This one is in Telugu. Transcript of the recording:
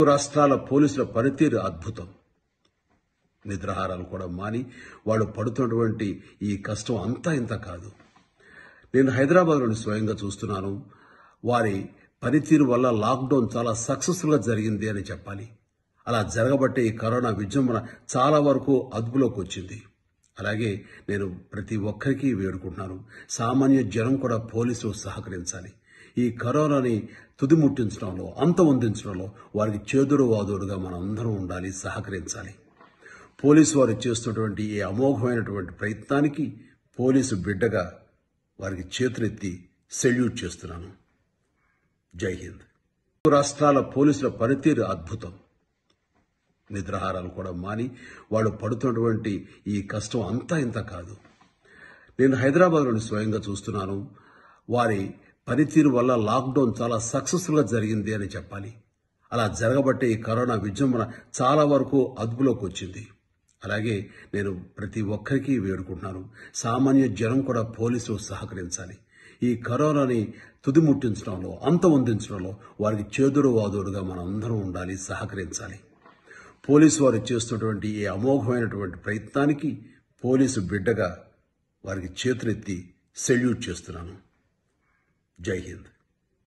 రాష్ట్రాల పోలీసుల పనితీరు అద్భుతం నిద్రాహారాలు కూడా మాని వాళ్ళు పడుతున్నటువంటి ఈ కష్టం అంతా ఇంత కాదు నేను హైదరాబాద్లోని స్వయంగా చూస్తున్నాను వారి పనితీరు వల్ల లాక్డౌన్ చాలా సక్సెస్ఫుల్గా జరిగింది అని చెప్పాలి అలా జరగబట్టే ఈ కరోనా విజృంభణ చాలా వరకు అదుపులోకి వచ్చింది అలాగే నేను ప్రతి ఒక్కరికి వేడుకుంటున్నాను సామాన్య జనం కూడా పోలీసులు సహకరించాలి ఈ కరోనాని తుదిముట్టించడంలో అంతమొందించడంలో వారికి చేదుడు వాదోడుగా మనం అందరం ఉండాలి సహకరించాలి పోలీసు వారు చేస్తున్నటువంటి ఈ అమోఘమైనటువంటి ప్రయత్నానికి పోలీసు బిడ్డగా వారికి చేతులెత్తి సెల్యూట్ చేస్తున్నాను జై హింద్ రాష్ట్రాల పోలీసుల పనితీరు అద్భుతం నిద్రాహారాలు కూడా మాని వాళ్ళు పడుతున్నటువంటి ఈ కష్టం అంతా ఇంత కాదు నేను హైదరాబాద్లోని స్వయంగా చూస్తున్నాను వారి పనితీరు వల్ల లాక్డౌన్ చాలా సక్సెస్ఫుల్గా జరిగింది అని చెప్పాలి అలా జరగబట్టే ఈ కరోనా విజృంభణ చాలా వరకు అదుపులోకి వచ్చింది అలాగే నేను ప్రతి ఒక్కరికి వేడుకుంటున్నాను సామాన్య జనం కూడా పోలీసులు సహకరించాలి ఈ కరోనాని తుదిముట్టించడంలో అంతమొందించడంలో వారికి చేదుడు వాదోడుగా మనం అందరం ఉండాలి సహకరించాలి పోలీసు వారు చేస్తున్నటువంటి ఈ అమోఘమైనటువంటి ప్రయత్నానికి పోలీసు బిడ్డగా వారికి చేతులెత్తి సెల్యూట్ చేస్తున్నాను జై హింద్